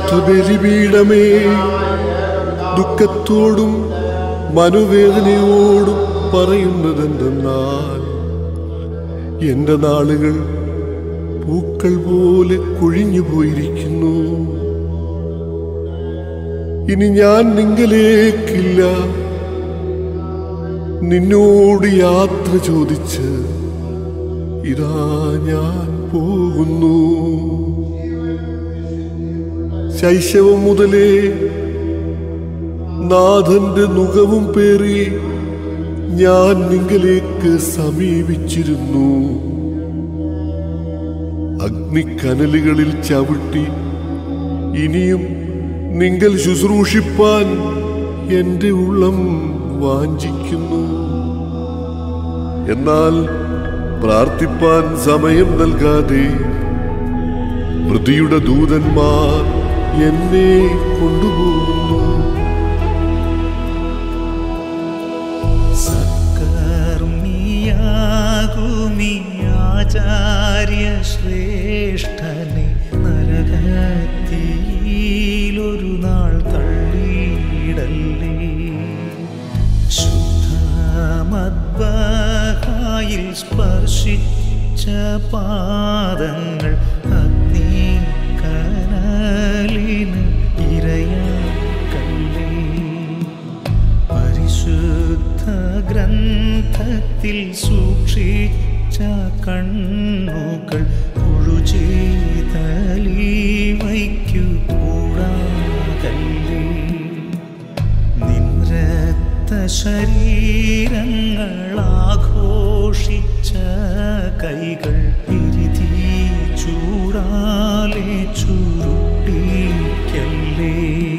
പരിശുദ്ധ ബലിപീഠമേ ദുഃഖത്തോടും മനോവേദനയോടും പറയുന്നതെന്തെന്നാൽ എന്റെ നാളുകൾ പൂക്കൾ പോലെ കൊഴിഞ്ഞു പോയിരിക്കുന്നു ഇനി ഞാൻ നിങ്കലേക്കില്ല നിന്നോട് യാത്ര ചോദിച്ച് ഇതാ ഞാൻ പോകുന്നു ശൈശവം മുതലേ നാഥന്റെ മുഖവും പേറി ഞാൻ നിങ്കലേക്ക് സമീപിച്ചിരുന്നു അഗ്നിക്കനലുകളിൽ ചവിട്ടി ഇനിയും നിങ്ങൾ ശുശ്രൂഷിപ്പാൻ എന്റെ ഉള്ളം വാഞ്ചിക്കുന്നു എന്നാൽ പ്രാർത്ഥിപ്പാൻ സമയം നൽകാതെ മൃതിയുടെ ദൂതന്മാർ എന്നെ കൊണ്ടുപോകുന്നു സത്കർമ്മിയാകുമീ ആചാര്യ ശ്രേഷ്ഠനെ നരകത്തിയിലൊരു നാൾ തള്ളിയിടല്ലേ ശുദ്ധമദ്ബഹായിൽ സ്പർശിച്ച പാദങ്ങൾ അഗ്നി കനലിന് ഇരയാക്കല്ലേ പരിശുദ്ധ ഗ്രന്ഥത്തിൽ സൂക്ഷിച്ച കണ്ണുകൾ പുഴുചേതലി വയ്ക്കു കൂടാകല്ലേ നിൻരത്ത ശരീരങ്ങൾ ആഘോഷിച്ച കൈകൾ എരുതി ചൂടാലെ ചുരുട്ടിക്കല്ലേ